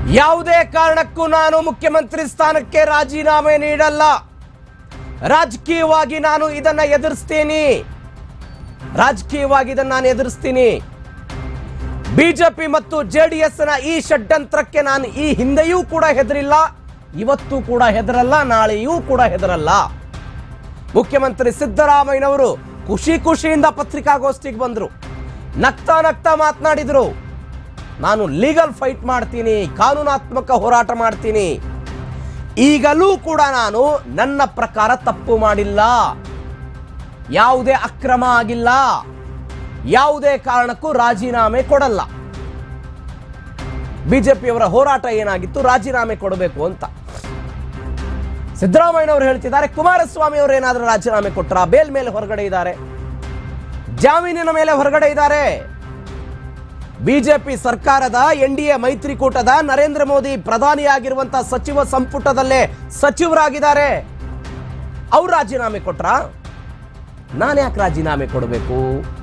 ಯಾವುದೇ ಕಾರಣಕ್ಕೂ ನಾನು ಮುಖ್ಯಮಂತ್ರಿ ಸ್ಥಾನಕ್ಕೆ ರಾಜೀನಾಮೆ ನೀಡಲ್ಲ ರಾಜಕೀಯವಾಗಿ ನಾನು ಇದನ್ನ ಎದುರಿಸ್ತೀನಿ ರಾಜಕೀಯವಾಗಿ ಇದನ್ನ ನಾನು ಎದುರಿಸ್ತೀನಿ ಬಿಜೆಪಿ ಮತ್ತು ಜೆಡಿಎಸ್ ನ ಈ ಷಡ್ಯಂತ್ರಕ್ಕೆ ನಾನು ಈ ಹಿಂದೆಯೂ ಕೂಡ ಹೆದರಿಲ್ಲ ಇವತ್ತು ಕೂಡ ಹೆದರಲ್ಲ ನಾಳೆಯೂ ಕೂಡ ಹೆದರಲ್ಲ ಮುಖ್ಯಮಂತ್ರಿ ಸಿದ್ದರಾಮಯ್ಯನವರು ಖುಷಿ ಖುಷಿಯಿಂದ ಪತ್ರಿಕಾಗೋಷ್ಠಿಗೆ ಬಂದ್ರು ನಗ್ತಾ ನಗ್ತಾ ಮಾತನಾಡಿದ್ರು ನಾನು ಲೀಗಲ್ ಫೈಟ್ ಮಾಡ್ತೀನಿ ಕಾನೂನಾತ್ಮಕ ಹೋರಾಟ ಮಾಡ್ತೀನಿ ಈಗಲೂ ಕೂಡ ನಾನು ನನ್ನ ಪ್ರಕಾರ ತಪ್ಪು ಮಾಡಿಲ್ಲ ಯಾವುದೇ ಅಕ್ರಮ ಆಗಿಲ್ಲ ಯಾವುದೇ ಕಾರಣಕ್ಕೂ ರಾಜೀನಾಮೆ ಕೊಡಲ್ಲ ಬಿಜೆಪಿಯವರ ಹೋರಾಟ ಏನಾಗಿತ್ತು ರಾಜೀನಾಮೆ ಕೊಡಬೇಕು ಅಂತ ಸಿದ್ದರಾಮಯ್ಯನವರು ಹೇಳ್ತಿದ್ದಾರೆ ಕುಮಾರಸ್ವಾಮಿ ಅವರು ಏನಾದರೂ ರಾಜೀನಾಮೆ ಕೊಟ್ರ ಬೇಲ್ ಮೇಲೆ ಹೊರಗಡೆ ಇದ್ದಾರೆ ಜಾಮೀನಿನ ಮೇಲೆ ಹೊರಗಡೆ ಇದ್ದಾರೆ ಬಿಜೆಪಿ ಸರ್ಕಾರದ ಎನ್ ಡಿ ಎ ಮೈತ್ರಿಕೂಟದ ನರೇಂದ್ರ ಮೋದಿ ಪ್ರಧಾನಿಯಾಗಿರುವಂತಹ ಸಚಿವ ಸಂಪುಟದಲ್ಲೇ ಸಚಿವರಾಗಿದ್ದಾರೆ ಅವ್ರು ರಾಜೀನಾಮೆ ಕೊಟ್ರ ನಾನು ಯಾಕೆ ರಾಜೀನಾಮೆ ಕೊಡಬೇಕು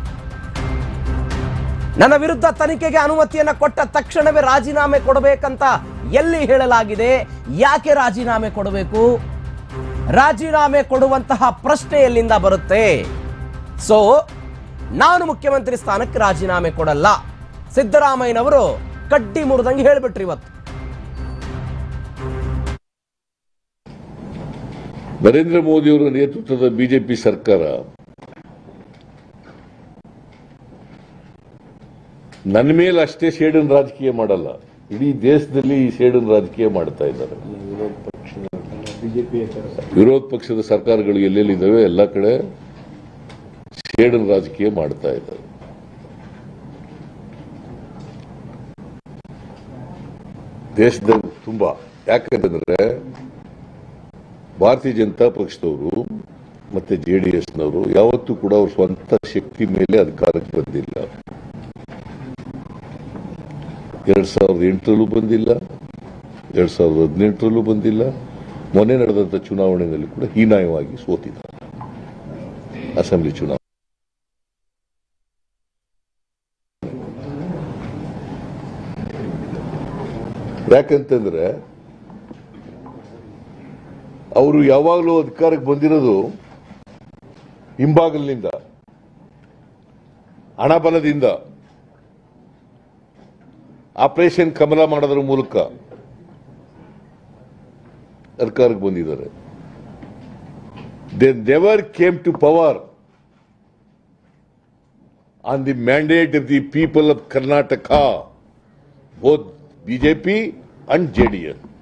ನನ್ನ ವಿರುದ್ಧ ತನಿಖೆಗೆ ಅನುಮತಿಯನ್ನ ಕೊಟ್ಟ ತಕ್ಷಣವೇ ರಾಜೀನಾಮೆ ಕೊಡಬೇಕಂತ ಎಲ್ಲಿ ಹೇಳಲಾಗಿದೆ ಯಾಕೆ ರಾಜೀನಾಮೆ ಕೊಡಬೇಕು ರಾಜೀನಾಮೆ ಕೊಡುವಂತಹ ಪ್ರಶ್ನೆ ಎಲ್ಲಿಂದ ಬರುತ್ತೆ ಸೊ ನಾನು ಮುಖ್ಯಮಂತ್ರಿ ಸ್ಥಾನಕ್ಕೆ ರಾಜೀನಾಮೆ ಕೊಡಲ್ಲ ಸಿದ್ದರಾಮಯ್ಯನವರು ಕಡ್ಡಿ ಮುರಿದಂಗೆ ಹೇಳ್ಬಿಟ್ರು ಇವತ್ತು ನರೇಂದ್ರ ಮೋದಿಯವರ ನೇತೃತ್ವದ ಬಿಜೆಪಿ ಸರ್ಕಾರ ನನ್ನ ಮೇಲೆ ಅಷ್ಟೇ ಸೇಡಿನ ರಾಜಕೀಯ ಮಾಡಲ್ಲ ಇಡೀ ದೇಶದಲ್ಲಿ ಈ ಸೇಡಿನ ರಾಜಕೀಯ ಮಾಡ್ತಾ ಇದ್ದಾರೆ ವಿರೋಧ ಪಕ್ಷದ ಸರ್ಕಾರಗಳು ಎಲ್ಲೆಲ್ಲಿದ್ದಾವೆ ಎಲ್ಲ ಕಡೆ ಸೇಡಿನ ರಾಜಕೀಯ ಮಾಡ್ತಾ ಇದ್ದಾರೆ ದೇಶದಲ್ಲಿ ತುಂಬಾ ಯಾಕಂತಂದ್ರೆ ಭಾರತೀಯ ಜನತಾ ಪಕ್ಷದವರು ಮತ್ತೆ ಜೆಡಿಎಸ್ನವರು ಯಾವತ್ತೂ ಕೂಡ ಅವ್ರ ಸ್ವಂತ ಶಕ್ತಿ ಮೇಲೆ ಅಧಿಕಾರಕ್ಕೆ ಬಂದಿಲ್ಲ ಎರಡ್ ಸಾವಿರದ ಎಂಟರಲ್ಲೂ ಬಂದಿಲ್ಲ ಎರಡ್ ಸಾವಿರದ ಹದಿನೆಂಟರಲ್ಲೂ ಬಂದಿಲ್ಲ ಮೊನ್ನೆ ನಡೆದಂತ ಚುನಾವಣೆಯಲ್ಲಿ ಕೂಡ ಹೀನಾಯವಾಗಿ ಸೋತಿದ್ದಾರೆ ಅಸೆಂಬ್ಲಿ ಚುನಾವಣೆ ಯಾಕಂತಂದ್ರೆ ಅವರು ಯಾವಾಗಲೂ ಅಧಿಕಾರಕ್ಕೆ ಬಂದಿರೋದು ಹಿಂಬಾಗಲಿನಿಂದ ಹಣಬಲದಿಂದ ಆಪರೇಷನ್ ಕಮಲ ಮಾಡೋದ್ರ ಮೂಲಕ ಅಧಿಕಾರಕ್ಕೆ ಬಂದಿದ್ದಾರೆ they never came to power on the mandate of the people of Karnataka both BJP and JDS